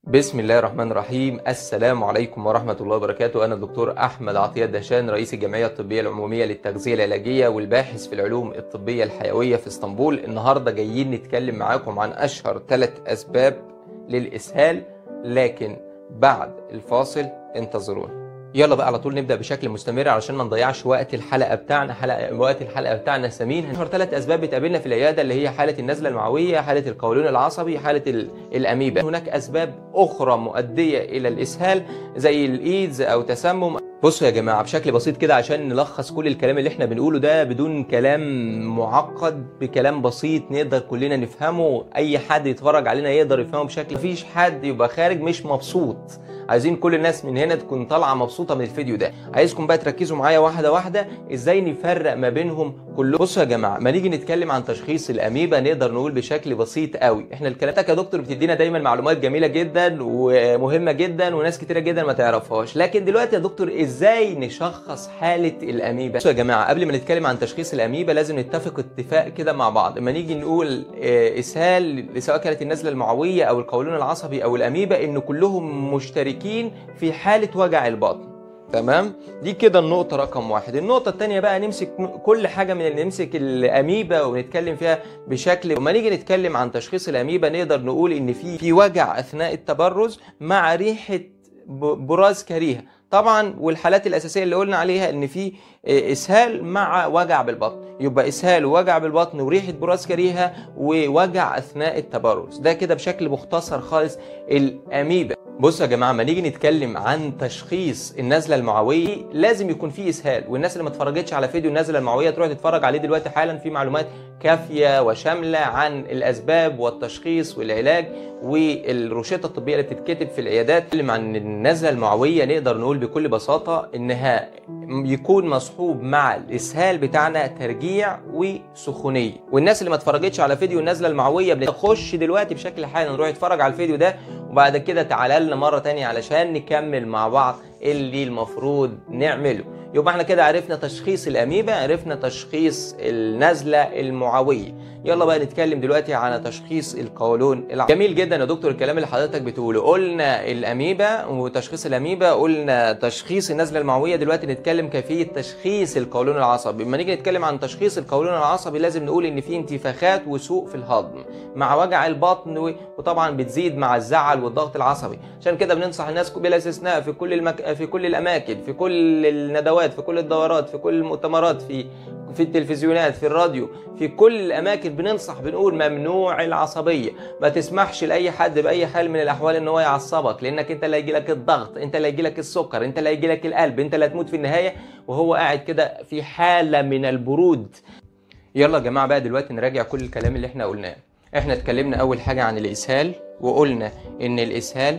بسم الله الرحمن الرحيم السلام عليكم ورحمة الله وبركاته أنا الدكتور أحمد عطية دهشان رئيس الجمعية الطبية العمومية للتغذية العلاجية والباحث في العلوم الطبية الحيوية في اسطنبول النهاردة جايين نتكلم معاكم عن أشهر ثلاث أسباب للإسهال لكن بعد الفاصل انتظرونا يلا بقى على طول نبدا بشكل مستمر علشان ما نضيعش وقت الحلقه بتاعنا حلقه وقت الحلقه بتاعنا ثمين اشهر ثلاث اسباب بتقابلنا في العياده اللي هي حاله النزله المعويه حاله القولون العصبي حاله ال- الاميبا هناك اسباب اخرى مؤديه الى الاسهال زي الايدز او تسمم بصوا يا جماعه بشكل بسيط كده عشان نلخص كل الكلام اللي احنا بنقوله ده بدون كلام معقد بكلام بسيط نقدر كلنا نفهمه اي حد يتفرج علينا يقدر يفهمه بشكل مفيش حد يبقى خارج مش مبسوط عايزين كل الناس من هنا تكون طالعه مبسوطه من الفيديو ده عايزكم بقى تركزوا معايا واحده واحده ازاي نفرق ما بينهم كلهم بصوا يا جماعه ما نيجي نتكلم عن تشخيص الاميبا نقدر نقول بشكل بسيط قوي احنا الكلامات يا دكتور بتدينا دايما معلومات جميله جدا ومهمه جدا وناس كتيره جدا ما تعرفهاش لكن دلوقتي يا دكتور ازاي نشخص حاله الاميبا بصوا يا جماعه قبل ما نتكلم عن تشخيص الاميبا لازم نتفق اتفاق كده مع بعض اما نيجي نقول آه، اسهال سواء كانت النزله المعويه او القولون العصبي او الاميبا ان كلهم مشتركين في حاله وجع البطن تمام دي كده النقطة رقم واحد النقطة التانية بقى نمسك م- كل حاجة من اللي نمسك الأميبا ونتكلم فيها بشكل وما نيجي نتكلم عن تشخيص الأميبا نقدر نقول إن في في وجع أثناء التبرز مع ريحة ب- براز كريهة طبعا والحالات الأساسية اللي قلنا عليها إن في آه، إسهال مع وجع بالبطن يبقى إسهال ووجع بالبطن وريحة براز كريهة ووجع أثناء التبرز ده كده بشكل مختصر خالص الأميبا بصوا يا جماعه ما نيجي نتكلم عن تشخيص النزله المعويه لازم يكون فيه اسهال والناس اللي ما اتفرجتش على فيديو النزله المعويه تروح تتفرج عليه دلوقتي حالا في معلومات كافيه وشامله عن الاسباب والتشخيص والعلاج والروشته الطبيه اللي بتتكتب في العيادات نتكلم عن النزله المعويه نقدر نقول بكل بساطه انها يكون مصحوب مع الاسهال بتاعنا ترجيع وسخونيه والناس اللي ما اتفرجتش على فيديو النزله المعويه بتخش دلوقتي بشكل حالا نروح نتفرج على الفيديو ده وبعد كده تعالى لنا مره تانية علشان نكمل مع بعض اللي المفروض نعمله يبقى احنا كده عرفنا تشخيص الاميبا عرفنا تشخيص النزله المعويه يلا بقى نتكلم دلوقتي على تشخيص القولون العصبي جميل جدا يا دكتور الكلام اللي حضرتك بتقوله قلنا الاميبا وتشخيص الاميبا قلنا تشخيص النزله المعويه دلوقتي نتكلم كيفيه تشخيص القولون العصبي لما نيجي نتكلم عن تشخيص القولون العصبي لازم نقول ان في انتفاخات وسوء في الهضم مع وجع البطن و- وطبعا بتزيد مع الزعل والضغط العصبي عشان كده بننصح الناس بلا استثناء في كل المك... في كل الاماكن في كل الندوات في كل الدورات في كل المؤتمرات في في التلفزيونات في الراديو في كل الاماكن بننصح بنقول ممنوع العصبيه ما تسمحش لاي حد باي حال من الاحوال ان هو يعصبك لانك انت اللي هيجي لك الضغط انت اللي هيجي لك السكر انت اللي هيجي لك القلب انت اللي هتموت في النهايه وهو قاعد كده في حاله من البرود يلا يا جماعه بقى دلوقتي نراجع كل الكلام اللي احنا قلناه احنا اتكلمنا اول حاجه عن الاسهال وقلنا ان الاسهال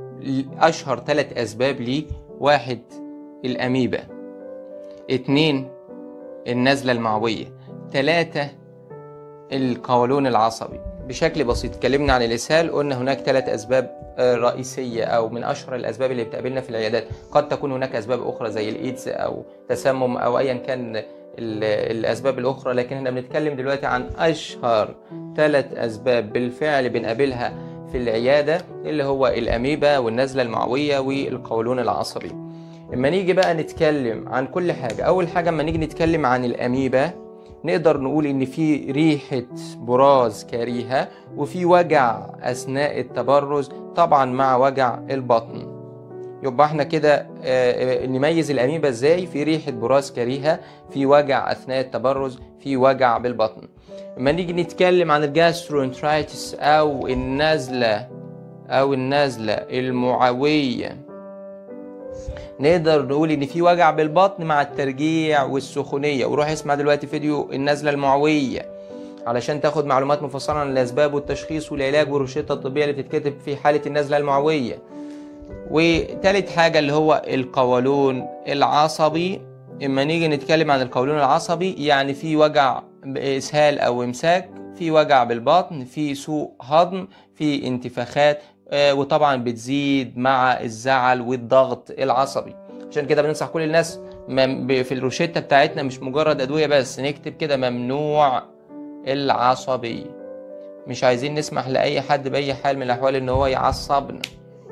اشهر ثلاث اسباب ليه واحد الاميبا اتنين النزله المعويه تلاتة القولون العصبي بشكل بسيط اتكلمنا عن الاسهال قلنا هناك ثلاث اسباب آه، رئيسيه او من اشهر الاسباب اللي بتقابلنا في العيادات قد تكون هناك اسباب اخرى زي الايدز او تسمم او ايا كان ال- الاسباب الاخرى لكن احنا بنتكلم دلوقتي عن اشهر ثلاث اسباب بالفعل بنقابلها في العياده اللي هو الاميبا والنزله المعويه والقولون العصبي اما نيجي بقى نتكلم عن كل حاجه اول حاجه اما نيجي نتكلم عن الاميبا نقدر نقول ان في ريحه براز كريهه وفي وجع اثناء التبرز طبعا مع وجع البطن يبقى احنا كده آه، آه، نميز الاميبا ازاي في ريحه براز كريهه في وجع اثناء التبرز في وجع بالبطن لما نيجي نتكلم عن الجاسترونترايتس او النزله او النزله المعويه نقدر نقول ان في وجع بالبطن مع الترجيع والسخونيه وروح اسمع دلوقتي فيديو النزله المعويه علشان تاخد معلومات مفصله عن الاسباب والتشخيص والعلاج والروشته الطبيه اللي بتتكتب في حاله النزله المعويه وتالت حاجه اللي هو القولون العصبي اما نيجي نتكلم عن القولون العصبي يعني في وجع اسهال او امساك في وجع بالبطن في سوء هضم في انتفاخات آه، وطبعا بتزيد مع الزعل والضغط العصبي عشان كده بننصح كل الناس مم- ب- في الروشتة بتاعتنا مش مجرد أدوية بس نكتب كده ممنوع العصبية مش عايزين نسمح لأي حد بأي حال من الأحوال إن هو يعصبنا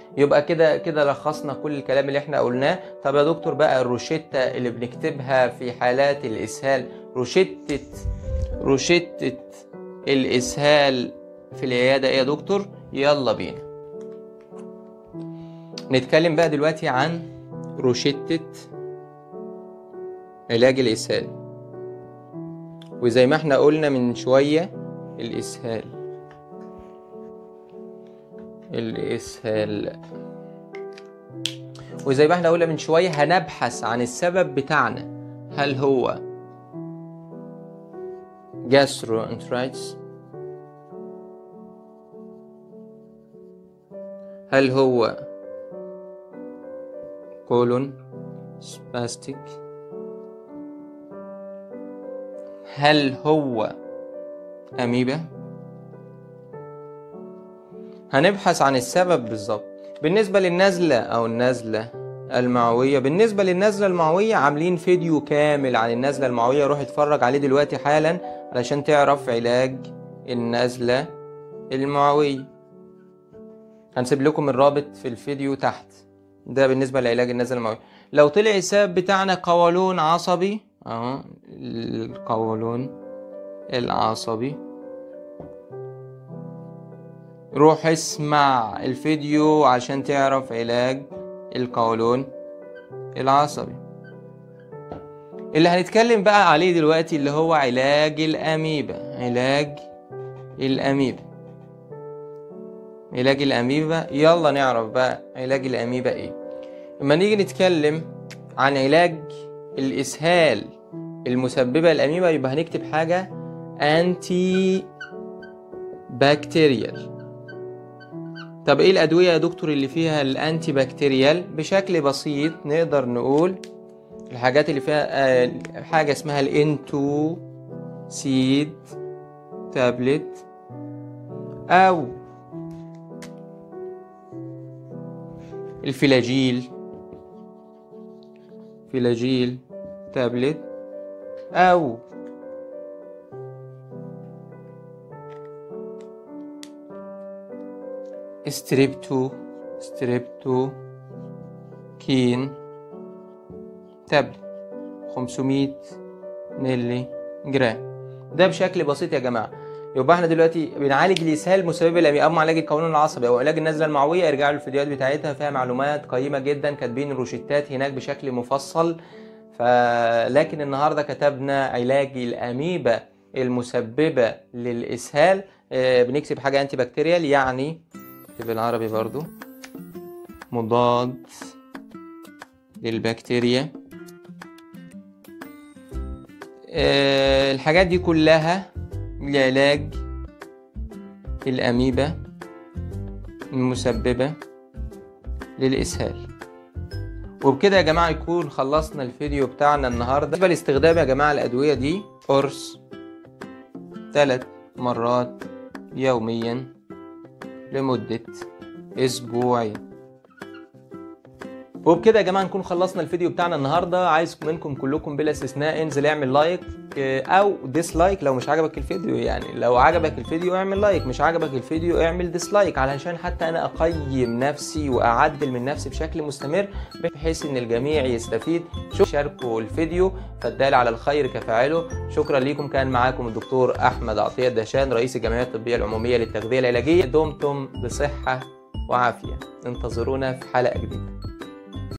يبقى كده كده لخصنا كل الكلام اللي احنا قلناه طب يا دكتور بقى الروشتة اللي بنكتبها في حالات الإسهال روشتة روشتة الإسهال في العيادة ايه يا دكتور يلا بينا نتكلم بقى دلوقتي عن روشتة علاج الإسهال وزي ما احنا قلنا من شوية الإسهال الإسهال وزي ما احنا قلنا من شوية هنبحث عن السبب بتاعنا هل هو gastroenteritis هل هو كولون سباستيك هل هو أميبا هنبحث عن السبب بالظبط بالنسبة للنزلة أو النزلة المعوية بالنسبة للنزلة المعوية عاملين فيديو كامل عن النزلة المعوية روح اتفرج عليه دلوقتي حالا علشان تعرف علاج النزلة المعوية هنسيب لكم الرابط في الفيديو تحت ده بالنسبة لعلاج النزلة المعوية لو طلع السبب بتاعنا قولون عصبي اهو القولون العصبي روح اسمع الفيديو عشان تعرف علاج القولون العصبي اللي هنتكلم بقى عليه دلوقتي اللي هو علاج الأميبا علاج الأميبا علاج الأميبا يلا نعرف بقى علاج الأميبا ايه لما نيجي نتكلم عن علاج الإسهال المسببة للأميبا يبقى هنكتب حاجة أنتي بكتيريال طب ايه الأدوية يا دكتور اللي فيها الأنتي بكتيريال بشكل بسيط نقدر نقول الحاجات اللي فيها آه، حاجة اسمها الانتو سيد تابلت أو الفلاجيل فلاجيل تابلت أو ستريبتو ستريبتو كين تابلت 500 ملي جرام ده بشكل بسيط يا جماعه يبقى احنا دلوقتي بنعالج الاسهال المسبب للامي اما علاج القولون العصبي او علاج النزله المعويه ارجعوا للفيديوهات بتاعتها فيها معلومات قيمه جدا كاتبين الروشتات هناك بشكل مفصل فلكن النهارده كتبنا علاج الاميبا المسببه للاسهال آه، بنكتب حاجه انتي بكتيريال يعني بالعربي برضو مضاد للبكتيريا آه، الحاجات دي كلها لعلاج الأميبا المسببة للإسهال وبكده يا جماعة يكون خلصنا الفيديو بتاعنا النهاردة بالنسبة لاستخدام يا جماعة الأدوية دي قرص ثلاث مرات يوميا لمدة أسبوعين وبكده يا جماعه نكون خلصنا الفيديو بتاعنا النهارده عايز منكم كلكم بلا استثناء انزل اعمل لايك آه، او ديسلايك لو مش عجبك الفيديو يعني لو عجبك الفيديو اعمل لايك مش عجبك الفيديو اعمل ديسلايك علشان حتى انا اقيم نفسي واعدل من نفسي بشكل مستمر بحيث ان الجميع يستفيد شو- شاركوا الفيديو فالدال على الخير كفاعله شكرا ليكم كان معاكم الدكتور احمد عطيه الدهشان رئيس الجمعيه الطبيه العموميه للتغذيه العلاجيه دمتم بصحه وعافيه انتظرونا في حلقه جديده